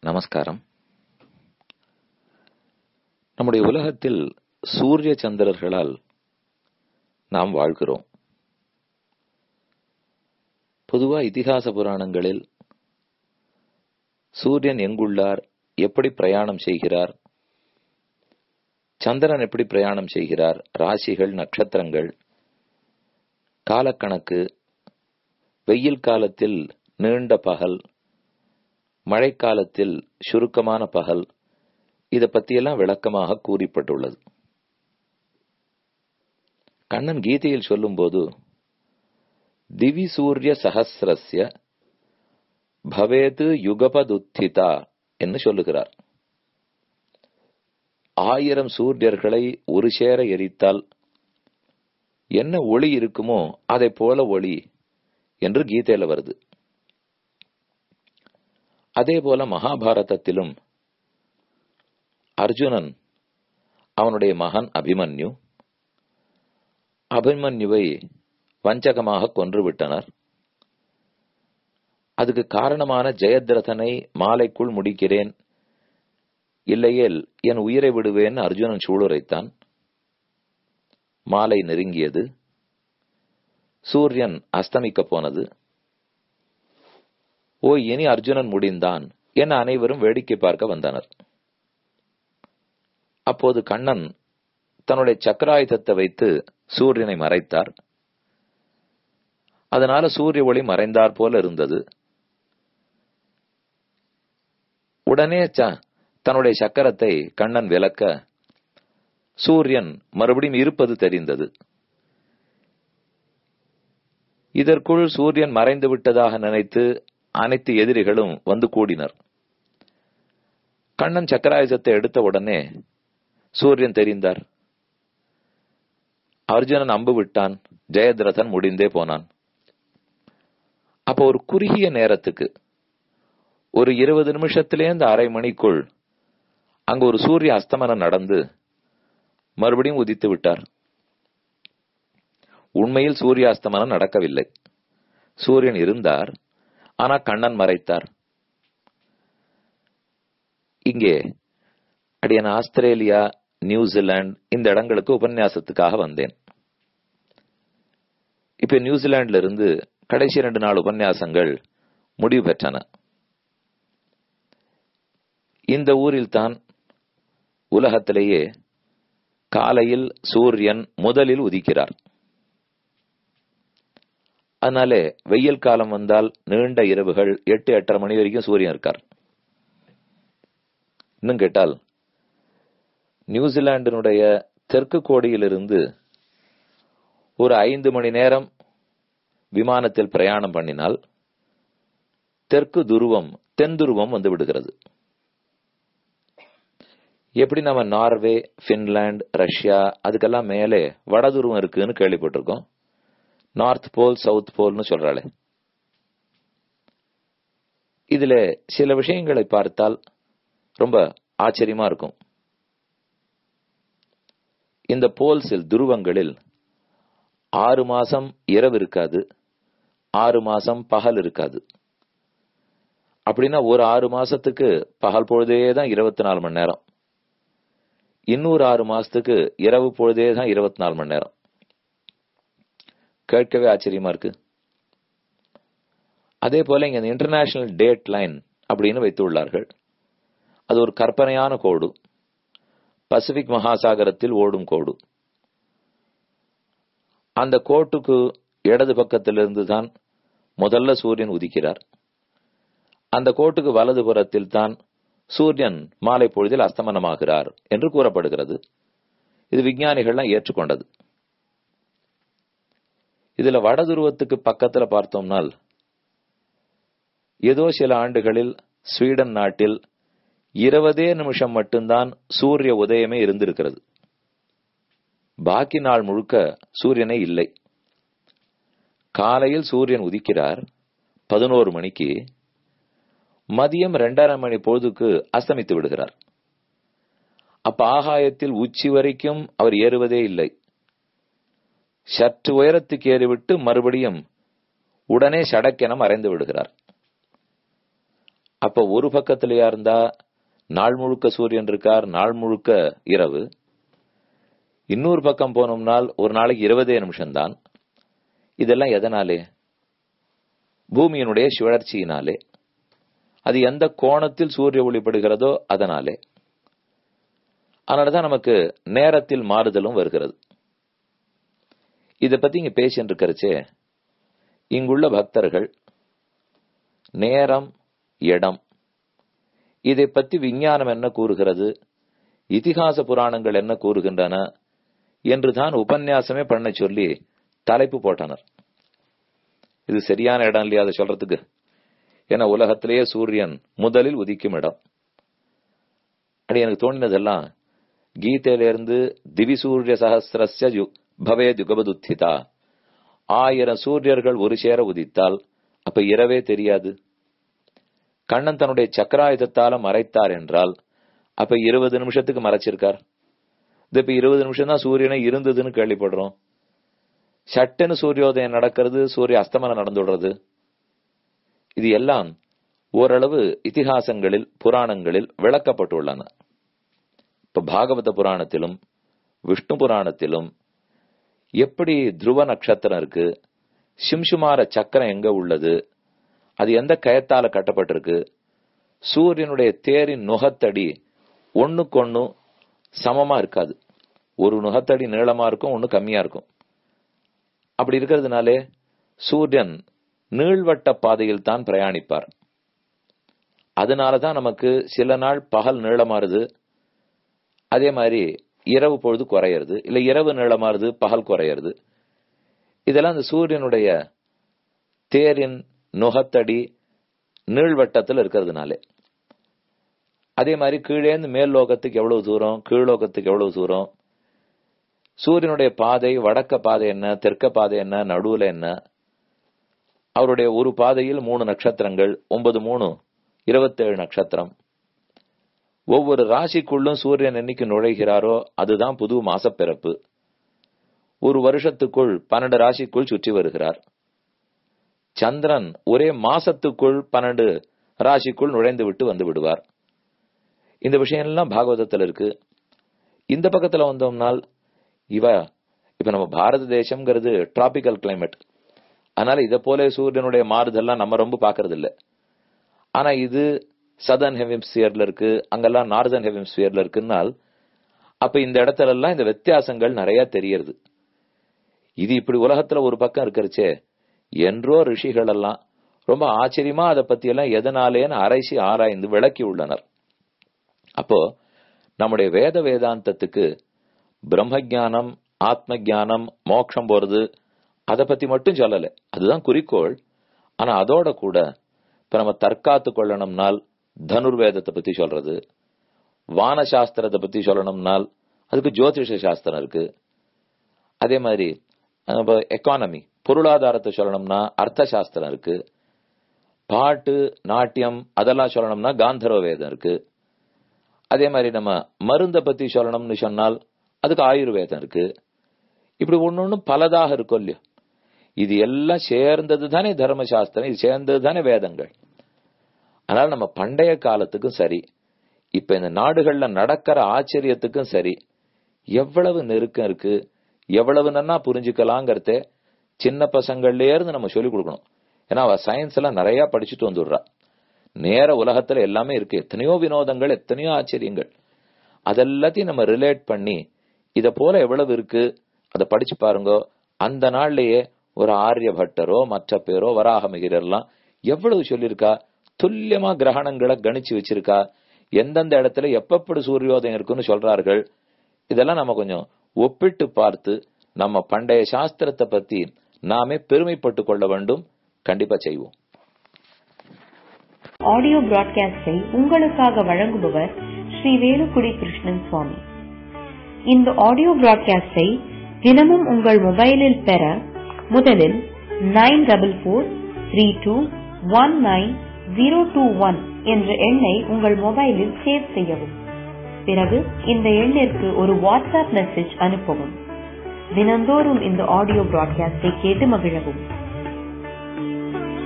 நமஸ்காரம் நம்முடைய உலகத்தில் சூரிய சந்திரர்களால் நாம் வாழ்கிறோம் பொதுவா இதிகாச புராணங்களில் சூரியன் எங்குள்ளார் எப்படி பிரயாணம் செய்கிறார் சந்திரன் எப்படி பிரயாணம் செய்கிறார் ராசிகள் நட்சத்திரங்கள் காலக்கணக்கு வெயில் காலத்தில் நீண்ட பகல் மழைக்காலத்தில் சுருக்கமான பகல் இதை பற்றியெல்லாம் விளக்கமாக கூறிப்பட்டுள்ளது கண்ணன் கீதையில் சொல்லும்போது திவி சூரிய சகசிரஸ்ய பவேது யுகபதுத்திதா என்று சொல்லுகிறார் ஆயிரம் சூரியர்களை ஒரு சேர எரித்தால் என்ன ஒளி இருக்குமோ அதை போல ஒளி என்று கீதையில வருது அதே போல மகாபாரதத்திலும் அர்ஜுனன் அவனுடைய மகன் அபிமன்யு அபிமன்யுவை வஞ்சகமாக கொன்று விட்டனர் அதுக்கு காரணமான ஜெயத்ரதனை மாலைக்குள் முடிக்கிறேன் இல்லையேல் என் உயிரை விடுவேன் அர்ஜுனன் சூளுரைத்தான் மாலை நெருங்கியது சூரியன் அஸ்தமிக்க போனது ஓ இனி அர்ஜுனன் முடிந்தான் என அனைவரும் வேடிக்கை பார்க்க வந்தனர் அப்போது கண்ணன் தன்னுடைய சக்கராயுதத்தை வைத்து சூரியனை மறைத்தார் அதனால சூரிய ஒளி மறைந்தார் போல இருந்தது உடனே தன்னுடைய சக்கரத்தை கண்ணன் விளக்க சூரியன் மறுபடியும் இருப்பது தெரிந்தது இதற்குள் சூரியன் மறைந்து விட்டதாக நினைத்து அனைத்து எதிரிகளும் வந்து கூடினர் கண்ணன் சக்கராயுதத்தை எடுத்த உடனே சூரியன் தெரிந்தார் அர்ஜுனன் அம்பு விட்டான் ஜெயத்ரதன் முடிந்தே போனான் அப்போ ஒரு குறுகிய நேரத்துக்கு ஒரு இருபது நிமிஷத்திலேருந்து அரை மணிக்குள் அங்க ஒரு சூரிய அஸ்தமனம் நடந்து மறுபடியும் உதித்து விட்டார் உண்மையில் சூரிய அஸ்தமனம் நடக்கவில்லை சூரியன் இருந்தார் ஆனா கண்ணன் மறைத்தார் இங்கே அடியன் ஆஸ்திரேலியா நியூசிலாந்து இந்த இடங்களுக்கு உபன்யாசத்துக்காக வந்தேன் இப்ப நியூசிலாந்துல இருந்து கடைசி ரெண்டு நாள் உபன்யாசங்கள் முடிவு பெற்றன இந்த ஊரில் தான் உலகத்திலேயே காலையில் சூரியன் முதலில் உதிக்கிறார் அதனாலே வெயில் காலம் வந்தால் நீண்ட இரவுகள் எட்டு எட்டரை மணி வரைக்கும் சூரியன் இருக்கார் இன்னும் கேட்டால் நியூசிலாண்டினுடைய தெற்கு கோடியிலிருந்து ஒரு ஐந்து மணி நேரம் விமானத்தில் பிரயாணம் பண்ணினால் தெற்கு துருவம் தென் துருவம் வந்து விடுகிறது எப்படி நம்ம நார்வே பின்லாந்து ரஷ்யா அதுக்கெல்லாம் மேலே வடதுருவம் இருக்குன்னு கேள்விப்பட்டிருக்கோம் நார்த் போல் சவுத் போல்னு சொல்றாளே இதுல சில விஷயங்களை பார்த்தால் ரொம்ப ஆச்சரியமா இருக்கும் இந்த போல்ஸில் துருவங்களில் ஆறு மாசம் இரவு இருக்காது ஆறு மாசம் பகல் இருக்காது அப்படின்னா ஒரு ஆறு மாசத்துக்கு பகல் பொழுதே தான் இருபத்தி நாலு மணி நேரம் இன்னொரு ஆறு மாசத்துக்கு இரவு பொழுதே தான் இருபத்தி நாலு மணி நேரம் கேட்கவே ஆச்சரியமா இருக்கு அதே போல இங்க இன்டர்நேஷனல் டேட் லைன் அப்படின்னு வைத்துள்ளார்கள் அது ஒரு கற்பனையான கோடு பசிபிக் மகாசாகரத்தில் ஓடும் கோடு அந்த கோட்டுக்கு இடது பக்கத்திலிருந்து தான் முதல்ல சூரியன் உதிக்கிறார் அந்த கோட்டுக்கு வலது புறத்தில் தான் சூரியன் மாலை பொழுதில் அஸ்தமனமாகிறார் என்று கூறப்படுகிறது இது விஞ்ஞானிகள்லாம் ஏற்றுக்கொண்டது இதுல வடதுருவத்துக்கு பக்கத்துல பார்த்தோம்னால் ஏதோ சில ஆண்டுகளில் ஸ்வீடன் நாட்டில் இருபதே நிமிஷம் மட்டும்தான் சூரிய உதயமே இருந்திருக்கிறது பாக்கி நாள் முழுக்க சூரியனே இல்லை காலையில் சூரியன் உதிக்கிறார் பதினோரு மணிக்கு மதியம் ரெண்டரை மணி பொழுதுக்கு அஸ்தமித்து விடுகிறார் அப்ப ஆகாயத்தில் உச்சி வரைக்கும் அவர் ஏறுவதே இல்லை சற்று உயரத்துக்கு ஏறிவிட்டு மறுபடியும் உடனே சடக்கென மறைந்து விடுகிறார் அப்ப ஒரு பக்கத்திலேயா இருந்தா நாள் முழுக்க சூரியன் இருக்கார் நாள் முழுக்க இரவு இன்னொரு பக்கம் போனோம்னால் ஒரு நாளைக்கு இருபதே நிமிஷம்தான் இதெல்லாம் எதனாலே பூமியினுடைய சுழற்சியினாலே அது எந்த கோணத்தில் சூரிய ஒளிப்படுகிறதோ அதனாலே அதனாலதான் நமக்கு நேரத்தில் மாறுதலும் வருகிறது இத பத்தி இங்க பேசிட்டு இருக்கிறச்சே இங்குள்ள பக்தர்கள் நேரம் இடம் இதை பத்தி விஞ்ஞானம் என்ன கூறுகிறது இதிகாச புராணங்கள் என்ன கூறுகின்றன என்று தான் உபன்யாசமே பண்ண சொல்லி தலைப்பு போட்டனர் இது சரியான இடம் இல்லையா அதை சொல்றதுக்கு ஏன்னா உலகத்திலேயே சூரியன் முதலில் உதிக்கும் இடம் அப்படி எனக்கு தோணினதெல்லாம் கீதையிலிருந்து திவிசூரிய சகசிரஸ்ய யு- பவேத் யுகபதுத்திதா ஆயிரம் சூரியர்கள் ஒரு சேர உதித்தால் அப்ப இரவே தெரியாது கண்ணன் தன்னுடைய சக்கராயுதத்தால மறைத்தார் என்றால் அப்ப இருபது நிமிஷத்துக்கு மறைச்சிருக்கார் இது இப்ப இருபது நிமிஷம் தான் சூரியனை இருந்ததுன்னு கேள்விப்படுறோம் சட்டுன்னு சூரியோதயம் நடக்கிறது சூரிய அஸ்தமனம் நடந்துடுறது இது எல்லாம் ஓரளவு இதிகாசங்களில் புராணங்களில் விளக்கப்பட்டுள்ளன இப்ப பாகவத புராணத்திலும் விஷ்ணு புராணத்திலும் எப்படி துருவ நட்சத்திரம் இருக்கு சிம்சுமார சக்கரம் எங்க உள்ளது அது எந்த கயத்தால கட்டப்பட்டிருக்கு சூரியனுடைய தேரின் நுகத்தடி ஒண்ணுக்கொன்னு சமமா இருக்காது ஒரு நுகத்தடி நீளமா இருக்கும் ஒண்ணு கம்மியா இருக்கும் அப்படி இருக்கிறதுனாலே சூரியன் நீள்வட்ட பாதையில் தான் பிரயாணிப்பார் அதனாலதான் நமக்கு சில நாள் பகல் நீளமாறுது அதே மாதிரி இரவு பொழுது குறையிறது இல்ல இரவு நீளமாறுது பகல் குறையிறது இதெல்லாம் அந்த சூரியனுடைய தேரின் நுகத்தடி நீள்வட்டத்தில் இருக்கிறதுனாலே அதே மாதிரி கீழேந்து மேல் லோகத்துக்கு எவ்வளவு தூரம் கீழ்லோகத்துக்கு எவ்வளவு தூரம் சூரியனுடைய பாதை வடக்க பாதை என்ன தெற்க பாதை என்ன நடுவுல என்ன அவருடைய ஒரு பாதையில் மூணு நட்சத்திரங்கள் ஒன்பது மூணு இருபத்தேழு நட்சத்திரம் ஒவ்வொரு ராசிக்குள்ளும் சூரியன் என்னைக்கு நுழைகிறாரோ அதுதான் புது மாசப்பிறப்பு ஒரு வருஷத்துக்குள் பன்னெண்டு ராசிக்குள் சுற்றி வருகிறார் சந்திரன் ஒரே மாசத்துக்குள் பன்னெண்டு ராசிக்குள் நுழைந்து விட்டு வந்து விடுவார் இந்த விஷயம் எல்லாம் பாகவதத்தில் இருக்கு இந்த பக்கத்துல வந்தோம்னால் இவ இப்ப நம்ம பாரத தேசம்ங்கிறது டிராபிக்கல் கிளைமேட் அதனால இதை போல சூரியனுடைய மாறுதல்லாம் நம்ம ரொம்ப பாக்குறது இல்ல ஆனா இது சதர்ன் ஹெமிஸ்பியர்ல இருக்கு அங்கெல்லாம் நார்தர்ன் ஹெமிஸ்பியர்ல இருக்குன்னால் அப்ப இந்த இடத்துல எல்லாம் இந்த வித்தியாசங்கள் நிறைய தெரியறது இது இப்படி உலகத்துல ஒரு பக்கம் இருக்கிறச்சே என்றோ ரிஷிகள் எல்லாம் ரொம்ப ஆச்சரியமா அதை பத்தி எல்லாம் எதனாலேன்னு அரைசி ஆராய்ந்து விளக்கி உள்ளனர் அப்போ நம்முடைய வேத வேதாந்தத்துக்கு பிரம்ம ஞானம் ஆத்ம ஞானம் மோட்சம் போறது அதை பத்தி மட்டும் சொல்லல அதுதான் குறிக்கோள் ஆனா அதோட கூட இப்ப நம்ம தற்காத்து கொள்ளணும்னால் தனுர்வேதத்தை பத்தி சொல்றது வான சாஸ்திரத்தை பத்தி சொல்லணும்னால் அதுக்கு ஜோதிஷ சாஸ்திரம் இருக்கு அதே மாதிரி எக்கானமி பொருளாதாரத்தை சொல்லணும்னா அர்த்த சாஸ்திரம் இருக்கு பாட்டு நாட்டியம் அதெல்லாம் சொல்லணும்னா காந்தர்வ வேதம் இருக்கு அதே மாதிரி நம்ம மருந்தை பத்தி சொல்லணும்னு சொன்னால் அதுக்கு ஆயுர்வேதம் இருக்கு இப்படி ஒண்ணு ஒண்ணு பலதாக இருக்கும் இல்லையோ இது எல்லாம் சேர்ந்தது தானே தர்மசாஸ்திரம் இது சேர்ந்தது தானே வேதங்கள் அதனால நம்ம பண்டைய காலத்துக்கும் சரி இப்ப இந்த நாடுகள்ல நடக்கிற ஆச்சரியத்துக்கும் சரி எவ்வளவு நெருக்கம் இருக்கு எவ்வளவு நன்னா புரிஞ்சுக்கலாங்கிறத சின்ன பசங்கள்ல இருந்து நம்ம சொல்லிக் கொடுக்கணும் ஏன்னா அவ சயின்ஸ் எல்லாம் நிறைய படிச்சுட்டு வந்துடுறா நேர உலகத்துல எல்லாமே இருக்கு எத்தனையோ வினோதங்கள் எத்தனையோ ஆச்சரியங்கள் அதெல்லாத்தையும் நம்ம ரிலேட் பண்ணி இத போல எவ்வளவு இருக்கு அதை படிச்சு பாருங்க அந்த நாள்லயே ஒரு ஆரிய பட்டரோ மற்ற பேரோ வராகமிகிறர்லாம் எவ்வளவு சொல்லியிருக்கா துல்லியமா கிரகணங்களை கணிச்சு வச்சிருக்கா எந்தெந்த இடத்துல எப்பப்படி சூரியோதயம் இருக்குன்னு சொல்றார்கள் இதெல்லாம் நம்ம கொஞ்சம் ஒப்பிட்டு பார்த்து நம்ம பண்டைய சாஸ்திரத்தை பத்தி நாமே பெருமைப்பட்டு கொள்ள வேண்டும் கண்டிப்பா செய்வோம் ஆடியோ பிராட்காஸ்டை உங்களுக்காக வழங்குபவர் ஸ்ரீ வேலுக்குடி கிருஷ்ணன் சுவாமி இந்த ஆடியோ பிராட்காஸ்டை தினமும் உங்கள் மொபைலில் பெற முதலில் nine double four three two one nine zero two one என்ற எண்ணை உங்கள் மொபைலில் சேவ் செய்யவும் பிறகு இந்த எண்ணிற்கு ஒரு வாட்ஸ்அப் மெசேஜ் அனுப்பவும் தினந்தோறும் இந்த ஆடியோ பிராட்காஸ்டை கேட்டு மகிழவும்